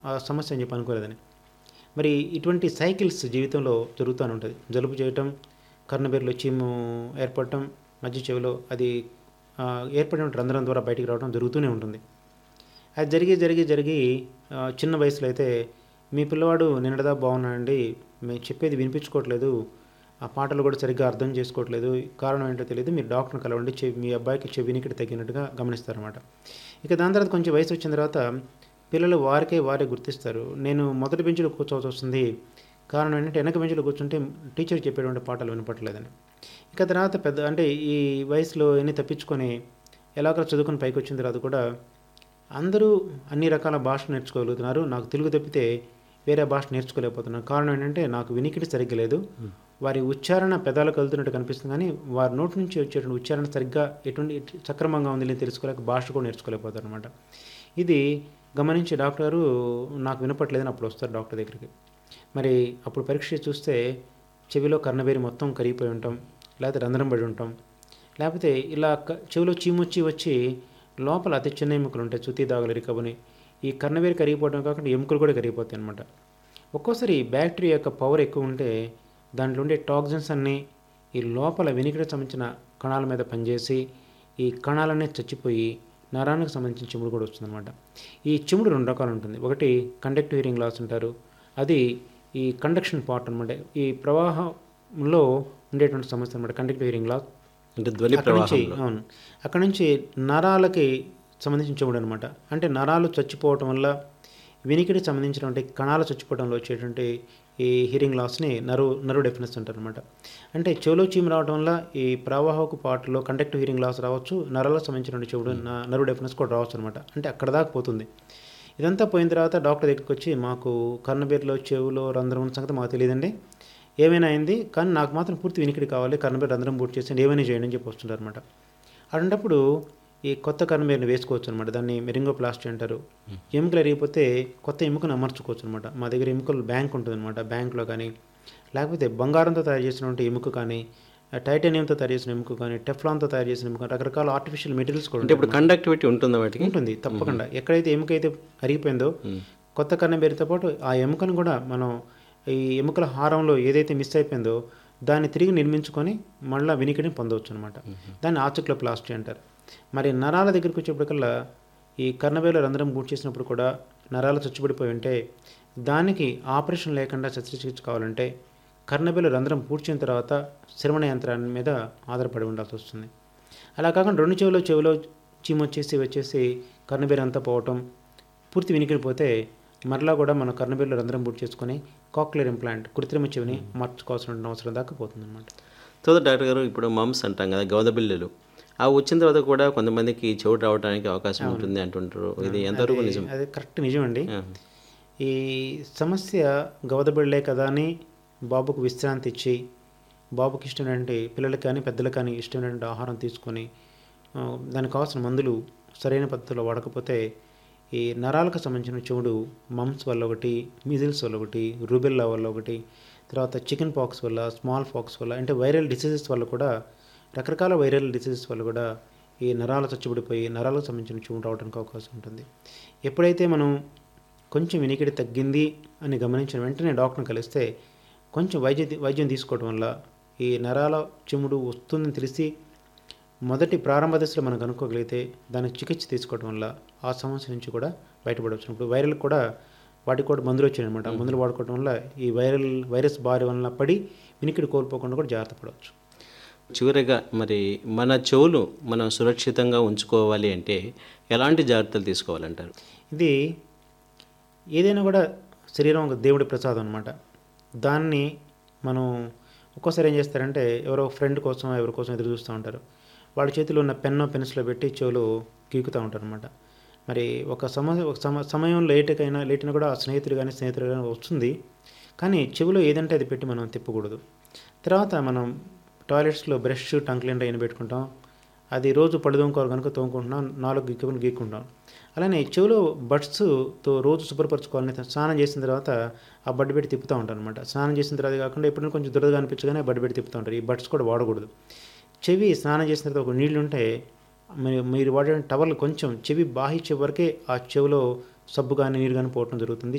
ఆ సమస్య అని చెప్పి అనుకోలేదని మరి ఇటువంటి సైకిల్స్ జీవితంలో జరుగుతూనే ఉంటుంది జలుబు చేయటం కర్ణబేరులో చీము ఏర్పడటం మధ్య చెవిలో అది ఆ, ఏర్పడిన రంధ్రం ద్వారా బయటికి రావడం జరుగుతూనే ఉంటుంది అది జరిగి జరిగి జరిగి ఆ, చిన్న వయసులో అయితే మీ పిల్లవాడు నిన్నటిదా బాగున్నాడండి మేము చెప్పేది వినిపించుకోవట్లేదు ఆ పాటలు కూడా సరిగ్గా అర్థం చేసుకోవట్లేదు కారణం ఏంటో తెలియదు మీరు డాక్టర్ని కలవండి చెవి మీ అబ్బాయికి చెవి వినికిడి తగ్గినట్టుగా గమనిస్తారన్నమాట ఇక దాని తర్వాత కొంచెం వయసు వచ్చిన తర్వాత పిల్లలు వారికే వారే గుర్తిస్తారు నేను మొదటి బెంచ్లో కూర్చోవలసి వస్తుంది కారణం ఏంటంటే వెనక బెంచ్లో కూర్చుంటే టీచర్ చెప్పేటువంటి పాటలు వినపట్లేదని ఇక తర్వాత పెద్ద అంటే ఈ వయసులో ఎన్ని తప్పించుకొని ఎలాగో చదువుకొని పైకి వచ్చిన తర్వాత కూడా అందరూ అన్ని రకాల భాష నేర్చుకోగలుగుతున్నారు నాకు తెలుగు తప్పితే వేరే భాష నేర్చుకోలేకపోతున్నారు కారణం ఏంటంటే నాకు వినికిడి సరిగ్గా లేదు వారి ఉచ్చారణ పెదాలకు వెళ్తున్నట్టు కనిపిస్తుంది కానీ వారి నోటి నుంచి వచ్చేటువంటి ఉచ్చారణ సరిగ్గా ఎటువంటి సక్రమంగా ఉంది లేని తెలుసుకోలేక భాష కూడా నేర్చుకోలేకపోతారు అనమాట ఇది గమనించి డాక్టర్ గారు నాకు వినపట్లేదని అప్పుడు వస్తారు డాక్టర్ దగ్గరికి మరి అప్పుడు పరీక్ష చేసి చూస్తే చెవిలో కర్ణబేరి మొత్తం కరిగిపోయి ఉంటాం లేకపోతే రంధ్రం పడి ఉంటాం లేకపోతే ఇలా క- చెవిలో చీమొచ్చి వచ్చి లోపల అతి చిన్న ఎముకలు ఉంటాయి చుతి దాగులు రికబని ఈ కర్ణబేరి కరిగిపోవడం కాకుండా ఎముకలు కూడా కరిగిపోతాయి అనమాట ఒక్కోసారి బ్యాక్టీరియా యొక్క పవర్ ఎక్కువ ఉంటే దాంట్లో ఉండే టాక్సిన్స్ అన్నీ ఈ లోపల వెనుకటి సంబంధించిన కణాల మీద పనిచేసి ఈ కణాలన్నీ చచ్చిపోయి నరానికి సంబంధించిన చెముడు కూడా వస్తుందన్నమాట ఈ చెముడు రెండు రకాలు ఉంటుంది ఒకటి కండక్టివ్ హియరింగ్ లాస్ అంటారు అది ఈ కండక్షన్ పార్ట్ అనమాట ఈ ప్రవాహంలో ఉండేటువంటి సమస్య అనమాట కండక్టివ్ హియరింగ్ లాస్ అంటే ధ్వని అక్కడ నుంచి ప్రవాహం అవును అక్కడ నుంచి నరాలకి సంబంధించిన చెవుడు అనమాట అంటే నరాలు చచ్చిపోవటం వల్ల వినికిడికి సంబంధించినటువంటి కణాలు చచ్చిపోవడంలో వచ్చేటువంటి ఈ హియరింగ్ లాస్ని నరు నరు డెఫినెస్ అంటారు అనమాట అంటే చెవులో చీమ రావడం వల్ల ఈ ప్రవాహకు పాటలో కండక్టివ్ హియరింగ్ లాస్ రావచ్చు నరాలకు సంబంధించినటువంటి చెవుడు న- నరు డెఫినెస్ కూడా రావచ్చు అనమాట అంటే అక్కడ దాకా పోతుంది ఇదంతా పోయిన తర్వాత డాక్టర్ దగ్గరికి వచ్చి మాకు కర్ణబేరులో చెవులో రంధ్రం ఉన్న సంగతి మాకు తెలియదండి ఏమైనా అయింది కానీ నాకు మాత్రం పూర్తి వినికిడి కావాలి కర్ణబేరు రంధ్రం పూర్తి చేసి ఏమైనా చేయండి అని చెప్పి వస్తుంటారు అనమాట అటువంటప్పుడు ఈ కొత్త కర్ణబేరుని వేసుకోవచ్చు అనమాట దాన్ని మెరింగోప్లాస్టీ అంటారు ఎముకలు ఎరిగిపోతే కొత్త ఎముకను అమర్చుకోవచ్చు అనమాట మా దగ్గర ఎముకలు బ్యాంక్ ఉంటుంది అనమాట బ్యాంక్లో కానీ లేకపోతే బంగారంతో తయారు చేసినటువంటి ఎముక కానీ టైటానియంతో తయారు చేసిన ఎముక కానీ టెఫ్లాన్తో తయారు చేసిన ఎముక రకరకాల ఆర్టిఫిషియల్ మెటీరియల్స్ కూడా అంటే ఇప్పుడు కండక్టివిటీ ఉంటుందా వాటికి ఉంటుంది తప్పకుండా ఎక్కడైతే ఎముక అయితే అరిగిపోయిందో కొత్త కన్నబేరితో పాటు ఆ ఎముకను కూడా మనం ఈ ఎముకల హారంలో ఏదైతే మిస్ అయిపోయిందో దాన్ని తిరిగి నిర్మించుకొని మళ్ళీ వినికిడిని పొందవచ్చు అనమాట దాన్ని ఆచుక్లోప్లాస్టీ అంటారు మరి నరాల దగ్గరికి వచ్చేప్పటికల్లా ఈ కర్ణబేల రంధ్రం పూర్తి చేసినప్పుడు కూడా నరాలు చచ్చుబడిపోయి ఉంటే దానికి ఆపరేషన్ లేకుండా శస్త్రచికిత్స కావాలంటే కర్ణబేల రంధ్రం పూడ్చిన తర్వాత శ్రవణ యంత్రాన్ని మీద ఆధారపడి ఉండాల్సి వస్తుంది అలా కాకుండా రెండు చెవులో చెవిలో చీమొచ్చేసి వచ్చేసి కర్ణబేర అంతా పోవటం పూర్తి వినికిడిపోతే మరలా కూడా మనం కర్ణబేరలో రంధ్రం పూర్తి చేసుకొని కాక్లియర్ ఇంప్లాంట్ కృత్రిమ చెవిని మార్చుకోవాల్సిన అవసరం దాకా పోతుంది అనమాట తర్వాత డాక్టర్ గారు ఇప్పుడు మమ్స్ అంటాం కదా గవద బిళ్ళలు ఆ వచ్చిన తర్వాత కూడా కొంతమందికి చెవుడు రావడానికి అవకాశం ఉంటుంది అంటుంటారు ఇది ఎంతవరకు నిజం అది కరెక్ట్ నిజం అండి ఆ. ఈ సమస్య గవదబిళ్ళే కదా అని బాబుకు విశ్రాంతి ఇచ్చి బాబుకి ఇష్టమైనటువంటి పిల్లలకి కానీ పెద్దలకు కానీ ఇష్టమైనటువంటి ఆహారం తీసుకొని ఆ, దానికి కావాల్సిన మందులు సరైన పద్ధతిలో వాడకపోతే ఈ నరాలకు సంబంధించిన చెవుడు మమ్స్ వల్ల ఒకటి మిజిల్స్ వల్ల ఒకటి రూబెల్లా వల్ల ఒకటి తర్వాత చికెన్ పాక్స్ వల్ల స్మాల్ పాక్స్ వల్ల అంటే వైరల్ డిసీజెస్ వల్ల కూడా రకరకాల వైరల్ డిసీజెస్ వల్ల కూడా ఈ నరాలు చచ్చుబడిపోయి నరాలకు సంబంధించిన చెవుడు రావడానికి అవకాశం ఉంటుంది ఎప్పుడైతే మనం కొంచెం వినికిడి తగ్గింది అని గమనించిన వెంటనే డాక్టర్ని కలిస్తే కొంచెం వైద్య వైద్యం తీసుకోవడం వల్ల ఈ నరాల చెముడు వస్తుందని తెలిసి మొదటి ప్రారంభ దశలో మనం కనుక్కోగలిగితే దానికి చికిత్స తీసుకోవడం వల్ల ఆ సమస్య నుంచి కూడా బయటపడవచ్చు ఇప్పుడు వైరల్ కూడా వాటికి కూడా మందులు వచ్చాయి అనమాట మందులు వాడుకోవడం వల్ల ఈ వైరల్ వైరస్ బారి వలన పడి వినికిడి కోల్పోకుండా కూడా జాగ్రత్త పడవచ్చు చివరిగా మరి మన చెవులు మనం సురక్షితంగా ఉంచుకోవాలి అంటే ఎలాంటి జాగ్రత్తలు తీసుకోవాలంటారు ఇది ఏదైనా కూడా శరీరం ఒక దేవుడి ప్రసాదం అనమాట దాన్ని మనం ఒక్కోసారి ఏం చేస్తారంటే ఎవరో ఫ్రెండ్ కోసం ఎవరి కోసం ఎదురు చూస్తూ ఉంటారు వాళ్ళ చేతిలో ఉన్న పెన్నో పెన్సిల్లో పెట్టి చెవులు గీకుతూ ఉంటారు అనమాట మరి ఒక సమ ఒక సమ సమయం లేట్కైనా లేటినా కూడా ఆ స్నేహితుడు కానీ స్నేహితుడు కానీ వస్తుంది కానీ చెవిలో ఏదంటే అది పెట్టి మనం తిప్పకూడదు తర్వాత మనం టాయిలెట్స్లో బ్రష్ టంగ్ క్లీనర్ అయిన పెట్టుకుంటాం అది రోజు పళ్ళు తోముకోవాలి కనుక తోముకుంటున్నాం నాలుగు గిక్కులు గీక్కుంటాం అలానే చెవిలో బడ్స్తో రోజు శుభ్రపరచుకోవాలని స్నానం చేసిన తర్వాత ఆ బడ్డు పెట్టి తిప్పుతూ ఉంటారు అనమాట స్నానం చేసిన తర్వాత కాకుండా ఎప్పుడైనా కొంచెం దురదగా అనిపించగానే బడ్డు పెట్టి తిప్పుతూ ఉంటారు ఈ బడ్స్ కూడా వాడకూడదు చెవి స్నానం చేసిన తర్వాత ఒక నీళ్లు ఉంటే మీరు మీరు వాడే టవల్ కొంచెం చెవి బాహి చెవి వరకే ఆ చెవిలో సబ్బు కానీ నీరు కానీ పోవటం జరుగుతుంది